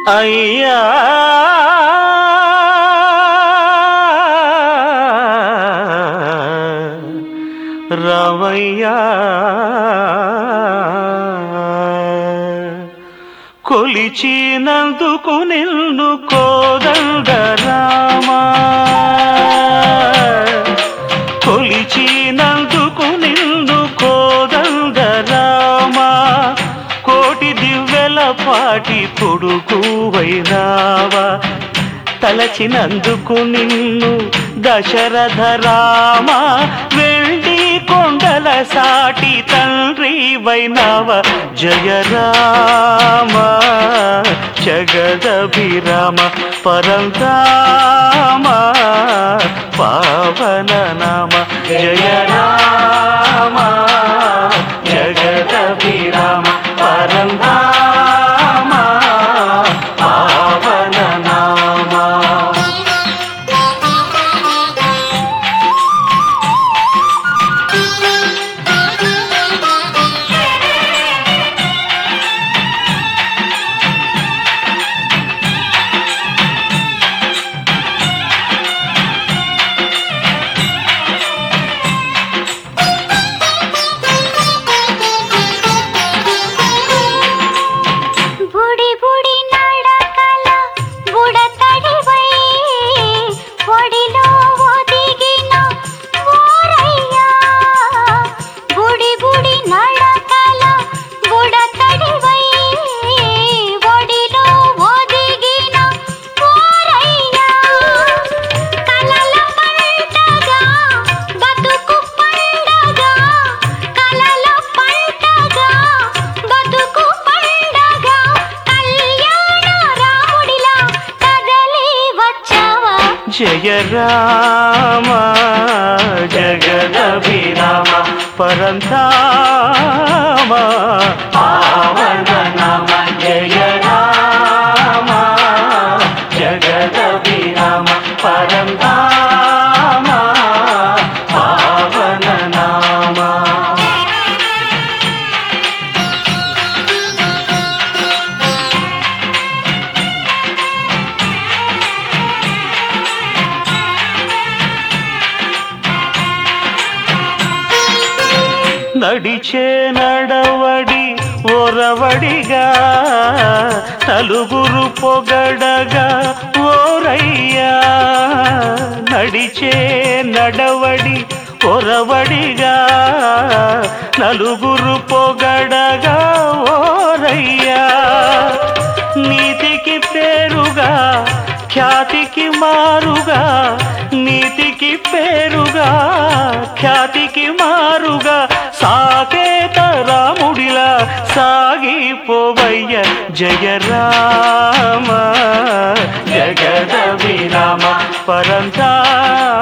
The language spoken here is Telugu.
అయ్యా రవయ్యా కొలిచినందుకు నిన్ను కోదండ రామా కొలిచినందుకు నిన్ను కోదండ రామా కోటి దివ్వెల పాటి కొడుకు వైనావా తలచినందుకు నిన్ను దశరథ రామ వెండి కొండల సాటి తండ్రి వైనవ జయ రామ జగదభిరామ పరంధామ పావన నామ జయ రామ జగదభిరామ పరంధామ పావన నామ బుడి బుడి నడకల బుడతడివై ఒడిలో ఒదిగిన ఓరయ్యా బుడి బుడి నడకల బుడతడివై ఒడిలో ఒదిగిన ఓరయ్యా కలల పంటగా బతుకు పండగా కలల పంటగా బతుకు పండగా కళ్యాణ రాముడిలా కదలి వచ్చావా జయ రామ జగదభిరామ పరంధామ పావన నామ జయ రామ జగదభిరామ పరంధామ పావన నామ నడిచే నడవడి ఒరవడిగా నలుగురు పొగడగా ఓరయ్యా నడిచే నడవడి ఒరవడిగా నలుగురు పొగడగా ఓరయ్యా నీతికి పేరుగా ఖ్యాతికి మారుగా నీతికి పేరుగా ఖ్యాతికి మారుగా సాకేత రాముడిలా సాగిపోవయ్య జయ రామ జగద విరామ పరంధామ